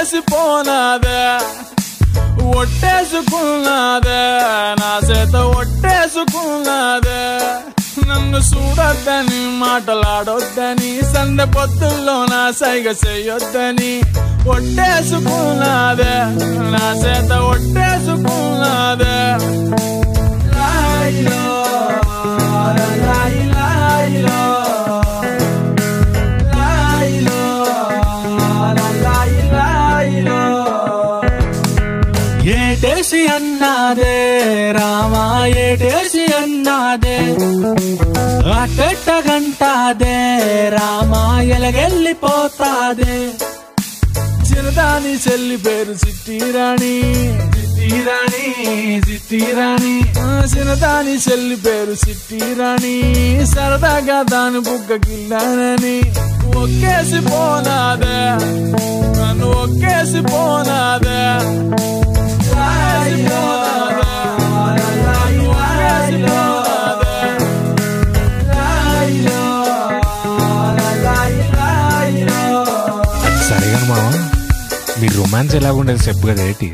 ఒక్కేసి పోనాదే ఒట్టేసుకున్నాదే నా చేత ఒట్టేసుకున్నాదే నన్ను చూడొద్దని మాటలాడొద్దని సందె పొద్దుల్లో నా సైగ చెయ్యొద్దని ఒట్టేసుకున్నాదే నా చేత ఒట్టేసుకున్నాదే లాయిలో, లాయి, లాయిలో. లాయిలో, లాయి, లాయిలో. ఏటేసి అన్నాదే రామా ఏటేసి అన్నాదే అట్టెట్టగంటాదే రామా ఎలగెళ్ళిపోతాదే చిరదాని చెల్లి పేరు చిట్టిరాణి చిట్టిరాణి చిట్టిరాణి ఆ, చిన్నదాని చెల్లి పేరు చిట్టిరాణి సరదాగా దాని బుగ్గ గిల్లానని ఒక్కేసి పోనాదే నన్ను ఒక్కేసి పోనాదే ఒక్కేసి పోనాదే. ఒక్కేసి పోనాదే. లాయిలో, లాయి, లాయిలో. సరే కానీ మామ మీ రొమాన్స్ ఎలాగుండేది చెప్పు కదా ఏంటి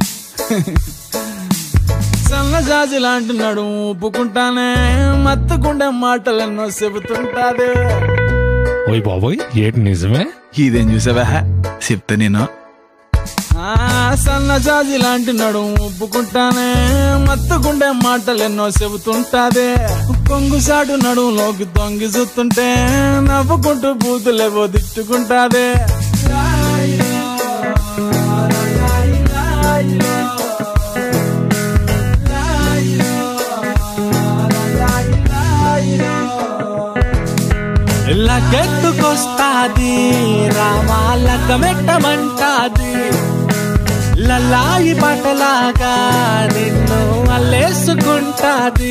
సన్నజాజి లాంటి నడుము ఊపుకుంటానే మత్తుకుండే మాటలెన్నో చెబుతుంటాదే ఓయ్ బాబోయ్ ఏటి నిజమే ఇదేం చూసావా చెప్తా నేను ఆ సన్నజాజి లాంటి నడుము ఊపుకుంటానే మత్తుకుండే మాటలెన్నో చెబుతుంటాదే కొంగుసాటు నడుములోకి తొంగి చూస్తుంటే నవ్వుకుంటూ బూతులేవో తిట్టుకుంటాదే లకెత్తుకొస్తాది రామా లగ్గమెట్టమంటాది లలాయి బట్టలాగా నిన్ను అల్లేసుకుంటాది